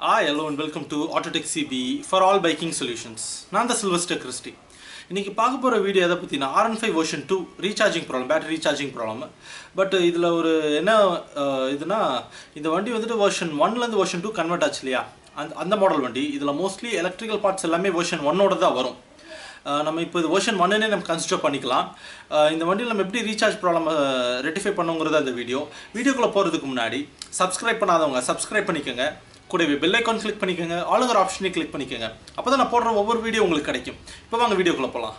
Hi, hello and welcome to Autotech CB for all biking solutions. நான் தான் Sylvester Christie இன்னைக்கு பார்க்க போகிற வீடியோ எதை பற்றினா R one five version two recharging problem battery recharging problem but இதில் ஒரு என்ன அஹ், இதுனா இந்த வண்டி வந்துட்டு வெர்ஷன் ஒன்லேருந்து வெர்ஷன் டூ கன்வெர்ட் ஆச்சு இல்லையா அந்த அந்த மாடல் வண்டி இதில் மோஸ்ட்லி எலக்ட்ரிக்கல் பார்ட்ஸ் எல்லாமே வெர்ஷன் ஒன்னோட தான் வரும் அஹ், நம்ம இப்போ இது வெர்ஷன் ஒன்னே நம்ம கன்சிடர் பண்ணிக்கலாம் அஹ், இந்த வண்டியில் நம்ம எப்படி ரீசார்ஜ் ப்ராப்ளம் ரெட்டிஃபை பண்ணுங்கிறது அந்த வீடியோ வீடியோக்குள்ளே போகிறதுக்கு முன்னாடி சப்ஸ்கிரைப் பண்ணாதவங்க சப்ஸ்கிரைப் பண்ணிக்கோங்க கூடவே பெல் ஐக்கான் கிளிக் பண்ணிக்கோங்க ஆளுங்கிற ஆப்ஷனை கிளிக் பண்ணிக்கோங்க அப்போ தான் நான் போடுற ஒவ்வொரு வீடியோ உங்களுக்கு கிடைக்கும் இப்போ வாங்க வீடியோக்குள்ளே போகலாம்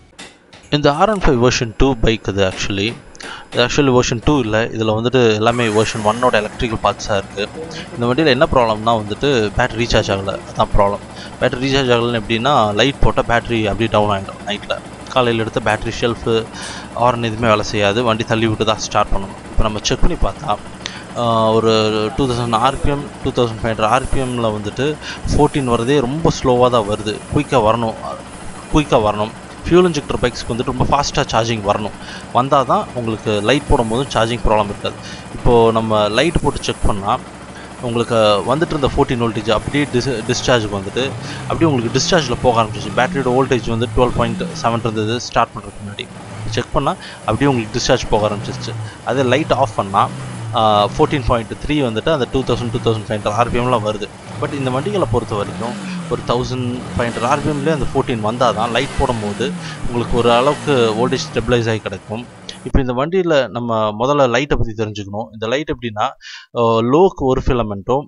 இந்த R one five version two bike இது ஆக்சுவலி இது ஆக்சுவலி வெர்ஷன் டூ இல்லை இதில் வந்துட்டு எல்லாமே வெர்ஷன் ஒன்னோட எலக்ட்ரிக்கல் பார்ட்ஸாக இருக்குது இந்த வண்டியில் என்ன ப்ராப்ளம்னா வந்துட்டு பேட்டரி ரீசார்ஜ் ஆகலை அதான் ப்ராப்ளம் பேட்டரி ரீசார்ஜ் ஆகலைன்னு எப்படின்னா லைட் போட்டால் பேட்டரி அப்படியே டவுன் ஆகிடும் நைட்டில் காலையில் எடுத்த பேட்டரி ஷெல்ஃபு ஆர்ன் எதுவுமே வேலை செய்யாது வண்டி தள்ளி விட்டு தான் ஸ்டார்ட் பண்ணணும் இப்போ நம்ம செக் பண்ணி பார்த்தா ஆஹ், ஒரு two thousand RPM two thousand five hundred ஆர்பிஎம்மில் வந்துட்டு ஃபோர்டீன் வரதே ரொம்ப ஸ்லோவாக தான் வருது குயிக்காக வரணும் குயிக்காக வரணும் ஃபியூல் இன்ஜெக்டர் பைக்ஸ்க்கு வந்துட்டு ரொம்ப ஃபாஸ்ட்டாக சார்ஜிங் வரணும் வந்தால் தான் உங்களுக்கு லைட் போடும்போதும் சார்ஜிங் ப்ராப்ளம் இருக்காது இப்போது நம்ம லைட் போட்டு செக் பண்ணால் உங்களுக்கு வந்துட்டு இருந்த ஃபோர்டீன் வோல்டேஜ் அப்படியே டிஸ் டிஸ்சார்ஜுக்கு வந்துட்டு அப்படியே உங்களுக்கு டிஸ்சார்ஜில் போக ஆரம்பிச்சிச்சு பேட்டரியோட வோல்டேஜ் வந்து டுவெல் பாயிண்ட் செவன் இருந்தது ஸ்டார்ட் பண்ணுறதுக்கு முன்னாடி செக் பண்ணால் அப்படியே உங்களுக்கு டிஸ்சார்ஜ் போக ஆரம்பிச்சிருச்சு அதே லைட் ஆஃப் பண்ணால் ஃபோர்டீன் பாயிண்ட் த்ரீ வந்துட்டு அந்த two thousand two thousand five hundred ஆர்பிஎம்லாம் வருது பட் இந்த வண்டிகளை பொறுத்த வரைக்கும் ஒரு தௌசண்ட் ஃபைவ் ஹண்ட்ரட் ஆர்பிஎம்லேயே அந்த ஃபோர்டீன் வந்தால் தான் லைட் போடும்போது உங்களுக்கு ஒரு அளவுக்கு வோல்டேஜ் ஸ்டெபிளைஸ் ஆகி கிடைக்கும் இப்போ இந்த வண்டியில் நம்ம முதல்ல லைட்டை பற்றி தெரிஞ்சுக்கணும் இந்த லைட் எப்படின்னா லோக்கு ஒரு ஃபிலமெண்ட்டும்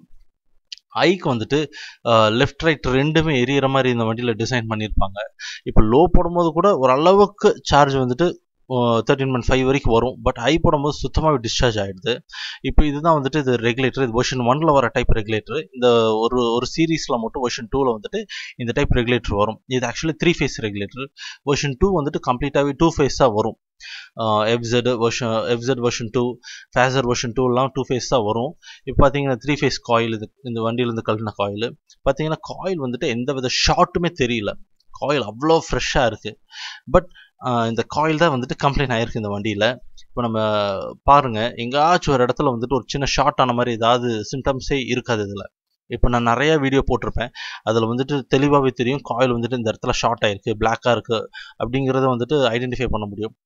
ஐக்கு வந்துட்டு லெஃப்ட் ரைட் ரெண்டுமே எரியற மாதிரி இந்த வண்டியில் டிசைன் பண்ணியிருப்பாங்க இப்போ லோ போடும்போது கூட ஓரளவுக்கு சார்ஜ் வந்துட்டு தேர்ட்டின் பாயிண்ட் ஃபைவ் வரைக்கும் வரும் பட் ஐ போடும்போது சுத்தமாகவே டிஸ்சார்ஜ் ஆகிடுது இப்போ இதுதான் வந்துட்டு இது ரெகுலேட்டர் இது வெர்ஷன் ஒன்ல வர டைப் ரெகுலேட்டர் இந்த ஒரு ஒரு சீரீஸில் மட்டும் வெர்ஷன் டூவில் வந்துட்டு இந்த டைப் ரெகுலேட்டர் வரும் இது actually three phase regulator version two வந்துட்டு கம்ப்ளீட்டாகவே டூ ஃபேஸாக வரும் எஃப்செட் வெர்ஷன் எஃப்செட் வெர்ஷன் டூ ஃபேசர் வெர்ஷன் டூலாம் டூ ஃபேஸ் தான் வரும் இப்போ பார்த்தீங்கன்னா த்ரீ ஃபேஸ் காயில் இது இந்த வண்டியிலேருந்து கழட்டின காயில் பார்த்தீங்கன்னா காயில் வந்துட்டு எந்த வித ஷார்ட்டுமே தெரியல காயில் அவ்வளோ ஃப்ரெஷ்ஷாக இருக்குது பட் இந்த காயில் தான் வந்துட்டு கம்ப்ளைண்ட் ஆயிருக்கு இந்த வண்டியில் இப்போ நம்ம பாருங்க எங்கேயாச்சும் ஒரு இடத்துல வந்துட்டு ஒரு சின்ன ஷார்ட் ஆன மாதிரி ஏதாவது சிம்டம்ஸே இருக்காது இதில் இப்போ நான் நிறைய வீடியோ போட்டிருப்பேன் அதில் வந்துட்டு தெளிவாகவே தெரியும் காயில் வந்துட்டு இந்த இடத்துல ஷார்ட் ஆயிருக்கு பிளாக்காக இருக்குது அப்படிங்கிறத வந்துட்டு ஐடென்டிஃபை பண்ண முடியும்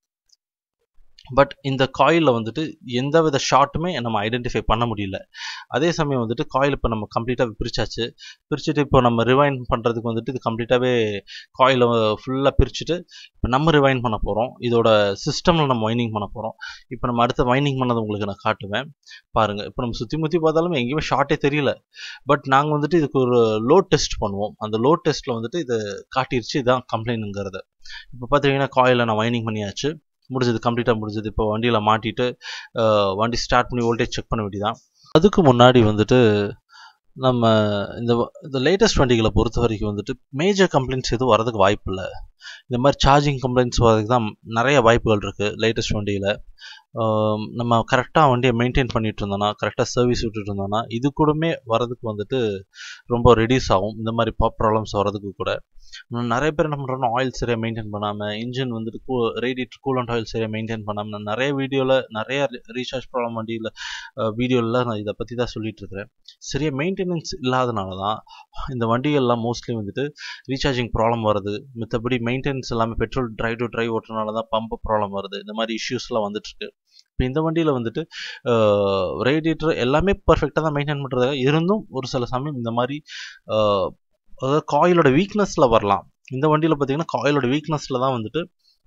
பட் இந்த காயிலில் வந்துட்டு எந்த வித ஷார்ட்டுமே நம்ம ஐடென்டிஃபை பண்ண முடியல அதே சமயம் வந்துட்டு காயில் இப்போ நம்ம கம்ப்ளீட்டாக பிரிச்சாச்சு பிரிச்சுட்டு இப்போ நம்ம ரிவைன் பண்ணுறதுக்கு வந்துட்டு இது கம்ப்ளீட்டாகவே காயிலை ஃபுல்லாக பிரிச்சுட்டு இப்போ நம்ம ரிவைன் பண்ண போகிறோம் இதோட சிஸ்டமில் நம்ம வைனிங் பண்ண போகிறோம் இப்போ நம்ம அடுத்த வைனிங் பண்ணதை உங்களுக்கு நான் காட்டுவேன் பாருங்கள் இப்போ நம்ம சுற்றி முற்றி பார்த்தாலும் எங்கேயுமே ஷார்ட்டே தெரியல பட் நாங்கள் வந்துட்டு இதுக்கு ஒரு லோட் டெஸ்ட் பண்ணுவோம் அந்த லோட் டெஸ்ட்டில் வந்துட்டு இது காட்டிருச்சு இதான் கம்ப்ளைண்ட்டுங்கிறது இப்போ பார்த்தீங்கன்னா காயிலை நான் வைனிங் பண்ணியாச்சு முடிஞ்சது கம்ப்ளீட்டாக முடிஞ்சது இப்போ வண்டியில் மாட்டிட்டு அஹ், வண்டி ஸ்டார்ட் பண்ணி வோல்டேஜ் செக் பண்ண வேண்டியதான் அதுக்கு முன்னாடி வந்துட்டு நம்ம இந்த வ- இந்த லேட்டஸ்ட் வண்டிகளை பொறுத்த வரைக்கும் வந்துட்டு மேஜர் கம்ப்ளைண்ட்ஸ் எதுவும் வரதுக்கு வாய்ப்பு இல்லை இந்த மாதிரி சார்ஜிங் கம்ப்ளைண்ட்ஸ் வரதுக்கு தான் நிறைய வாய்ப்புகள் இருக்குது லேட்டஸ்ட் வண்டியில் நம்ம கரெக்டாக வண்டியை மெயின்டைன் பண்ணிட்டு இருந்தோம்னா கரெக்டாக சர்வீஸ் விட்டுட்டு இருந்தோம்னா இது கூடமே வரதுக்கு வந்துட்டு ரொம்ப ரெடியூஸ் ஆகும் இந்த மாதிரி ப்ராப்ளம்ஸ் வரதுக்கு கூட இன்னும் நிறைய பேர் என்ன பண்ணுறோன்னா ஆயில் சரியாக மெயின்டைன் பண்ணாமல் இன்ஜின் வந்துட்டு கூ ரேடியேட்டர் கூலண்ட் ஆயில் சரியாக மெயின்டைன் பண்ணாமல் நான் நிறைய வீடியோவில் நிறைய ரீசார்ஜ் ப்ராப்ளம் வண்டியில் வீடியோவில் நான் இதை பற்றி தான் சொல்லிட்டு இருக்கிறேன் சரியாக மெயின்டெனன்ஸ் இல்லாதனால தான் இந்த வண்டிகள்லாம் மோஸ்ட்லி வந்துட்டு ரீசார்ஜிங் ப்ராப்ளம் வருது மற்றபடி மெயின்டெனன்ஸ் எல்லாமே பெட்ரோல் ட்ரைவ் டு ட்ரைவ் ஓட்டுறதுனால தான் பம்ப் ப்ராப்ளம் வருது இந்த மாதிரி இஷ்யூஸ்லாம் வந்துட்டு இருக்கு இப்போ இந்த வண்டியில் வந்துட்டு ரேடியேட்டர் எல்லாமே பர்ஃபெக்டாக தான் மெயின்டைன் பண்ணுறதாக இருந்தும் ஒரு சில சமயம் இந்த மாதிரி அஹ், அதாவது காயிலோட வீக்னஸில் வரலாம் இந்த வண்டியில் பார்த்தீங்கன்னா காயிலோட வீக்னஸில் தான் வந்துட்டு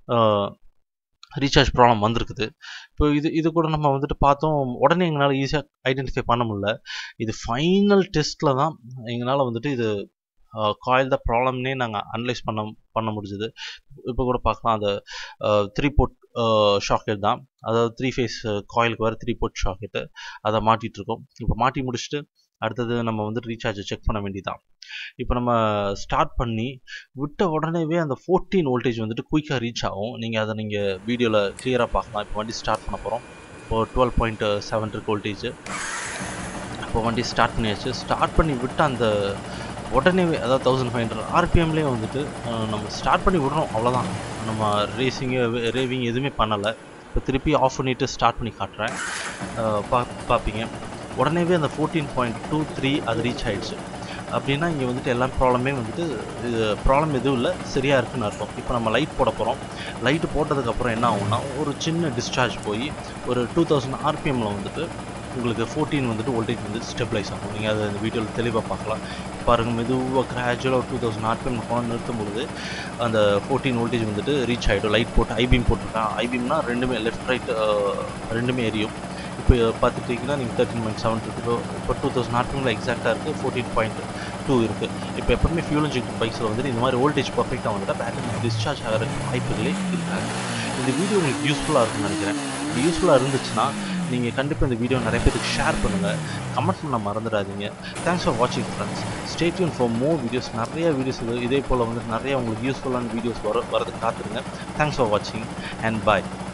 ரீசார்ஜ் ப்ராப்ளம் வந்திருக்குது இப்போ இது இது கூட நம்ம வந்துட்டு பார்த்தோம் உடனே எங்களால் ஈஸியாக ஐடென்டிஃபை பண்ண முடியல இது ஃபைனல் டெஸ்ட்டில் தான் எங்களால் வந்துட்டு இது காயில் தான் ப்ராப்ளம்னே நாங்கள் அனலைஸ் பண்ண பண்ண முடிஞ்சுது இப்போ கூட பார்க்கலாம் அந்த த்ரீ போர்ட் ஷாக்கெட் தான் அதாவது த்ரீ ஃபேஸ் காயிலுக்கு வர த்ரீ போர்ட் ஷாக்கெட்டு அதை மாட்டிட்டு இருக்கோம் இப்போ மாட்டி முடிச்சுட்டு அடுத்தது நம்ம வந்து ரீசார்ஜை செக் பண்ண வேண்டியதான் இப்போ நம்ம ஸ்டார்ட் பண்ணி விட்ட உடனேவே அந்த ஃபோர்டீன் வோல்டேஜ் வந்துட்டு குயிக்காக ரீச் ஆகும் நீங்கள் அதை நீங்கள் வீடியோவில் கிளியராக பார்க்கலாம் இப்போ வண்டி ஸ்டார்ட் பண்ண போகிறோம் இப்போ டுவெல் பாயிண்ட் செவன் இருக்கு வோல்டேஜ் இப்போ வண்டி ஸ்டார்ட் பண்ணியாச்சு ஸ்டார்ட் பண்ணி விட்ட அந்த உடனே அதாவது தௌசண்ட் ஃபைவ் ஹண்ட்ரட் ஆர்பிஎம்லேயே வந்துட்டு அஹ், நம்ம ஸ்டார்ட் பண்ணி விடுறோம் அவ்வளோதான் நம்ம ரேசிங்கு ரேவிங் எதுவுமே பண்ணலை இப்போ திருப்பி ஆஃப் பண்ணிவிட்டு ஸ்டார்ட் பண்ணி காட்டுறேன் அஹ், பா பார்ப்பீங்க உடனேவே அந்த ஃபோர்டீன் பாயிண்ட் டூ த்ரீ அது ரீச் ஆயிடுச்சு அப்படின்னா இங்கே வந்துட்டு எல்லா ப்ராப்ளமே வந்துட்டு ப்ராப்ளம் எதுவும் இல்லை சரியாக இருக்குன்னு அர்த்தம் இப்போ நம்ம லைட் போட போகிறோம் லைட்டு போட்டதுக்கப்புறம் என்ன ஆகும்னா ஒரு சின்ன டிஸ்சார்ஜ் போய் ஒரு டூ தௌசண்ட் ஆர்பிஎம்மில் வந்துட்டு உங்களுக்கு ஃபோர்டீன் வந்துட்டு வோல்டேஜ் வந்து ஸ்டெபிளைஸ் ஆகும் நீங்கள் அதை இந்த வீடியோவில் தெளிவாக பார்க்கலாம் பாருங்கள் மெதுவாக கிராஜுவலாக டூ தௌசண்ட் ஆர்பிஎம் கொண்டு நிறுத்தும் பொழுது அந்த ஃபோர்டீன் வோல்டேஜ் வந்துட்டு ரீச் ஆகிடும் லைட் போட்டு ஐபீம் போட்டிருக்கேன் ஐபீம்னா ரெண்டுமே லெஃப்ட் ரைட் ரெண்டுமே எரியும் இப்போ பார்த்துட்டிங்கன்னா நீங்கள் தேர்ட்டின் பாயிண்ட் செவன் இருக்குது இப்போ டூ தௌசண்ட் ஆர்பிஎம்மில் எக்ஸாக்டாக இருக்குது ஃபோர்டீன் பாயிண்ட் டூ இருக்குது இப்போ எப்பவுமே ஃபியூல் இன்ஜெக்ட் பைக்ஸில் வந்துட்டு இந்த மாதிரி வோல்டேஜ் பர்ஃபெக்டாக வந்துட்டால் பேட்டரி டிஸ்சார்ஜ் ஆகிற வாய்ப்புகளே இருக்காது இந்த வீடியோ உங்களுக்கு யூஸ்ஃபுல்லாக இருக்கும்னு நினைக்கிறேன் இது யூஸ்ஃபுல்லாக இருந்துச்சுன்னா நீங்கள் கண்டிப்பாக இந்த வீடியோ நிறைய பேருக்கு ஷேர் பண்ணுங்கள் கமெண்ட் பண்ண மறந்துடாதீங்க தேங்க்ஸ் ஃபார் வாட்சிங் friends stay tuned for more videos நிறைய வீடியோஸ் இதே போல் வந்து நிறைய உங்களுக்கு யூஸ்ஃபுல்லான வீடியோஸ் வர வரதுக்கு காத்துருங்க தேங்க்ஸ் ஃபார் வாட்சிங் அண்ட் பாய்